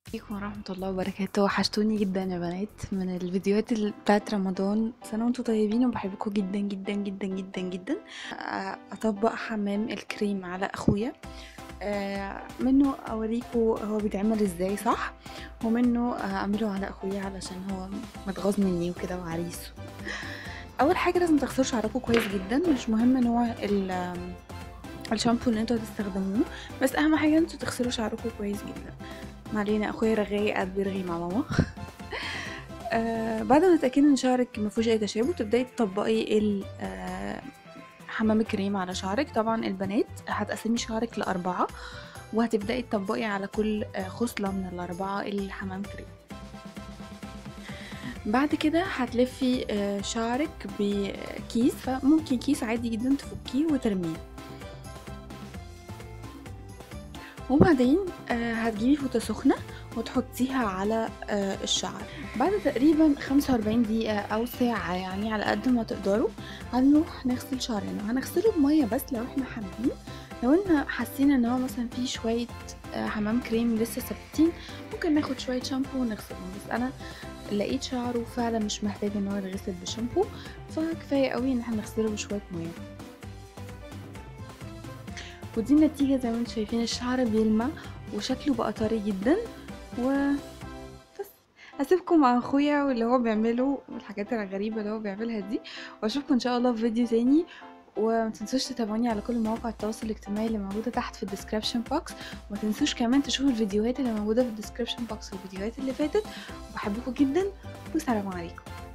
عليكم ورحمة الله وبركاته وحشتوني جدا يا بنات من الفيديوهات ال- بتاعت رمضان سنة وانتم طيبين وبحبكم جدا جدا جدا جدا جدا آه، اطبق حمام الكريم على اخويا آه، منه اوريكم هو بيتعمل ازاي صح ومنه آه، اعمله على اخويا علشان هو متغاظ مني وكده وعريس اول حاجه لازم تغسلوا شعركم كويس جدا مش مهم نوع ال- آم، الشامبو اللي انتوا هتستخدموه بس اهم حاجه انتوا تغسلوا شعركم كويس جدا ما علينا اخويا رغاي قاعد بيرغي مع ماما آه بعد ما تتاكدي ان شعرك ما فيهوش اي تشابه تبداي تطبقي ال- آه، حمام الكريم على شعرك طبعا البنات هتقسمي شعرك لاربعه وهتبداي تطبقي على كل آه، خصله من الاربعه الحمام كريم بعد كده هتلفي آه، شعرك بكيس فممكن كيس عادي جدا تفكيه وترميه وبعدين آه، هتجيبي فوطة سخنة وتحطيها على آه، الشعر بعد تقريبا 45 دقيقة أو ساعة يعني على قد ما تقدروا هنروح نغسل شعرنا وهنغسله بمية بس لو احنا حابين لو احنا حاسين ان هو مثلا فيه شوية آه، حمام كريم لسه ثابتين ممكن ناخد شوية شامبو ونغسلهم بس انا لقيت شعره فعلا مش محتاج ان هو يتغسل بشامبو فكفاية قوي ان احنا نغسله بشوية مية ودي النتيجة زي ما انتم شايفين الشعر بيلمع وشكله بقى طري جدا و بس هسيبكم مع اخويا واللي هو بيعمله والحاجات الغريبة اللي هو بيعملها دي واشوفكم ان شاء الله في فيديو تاني وما تنسوش تتابعوني على كل مواقع التواصل الاجتماعي اللي موجودة تحت في الديسكريبشن بوكس وما تنسوش كمان تشوفوا الفيديوهات اللي موجودة في الديسكريبشن بوكس والفيديوهات اللي فاتت وبحبكم جدا والسلام عليكم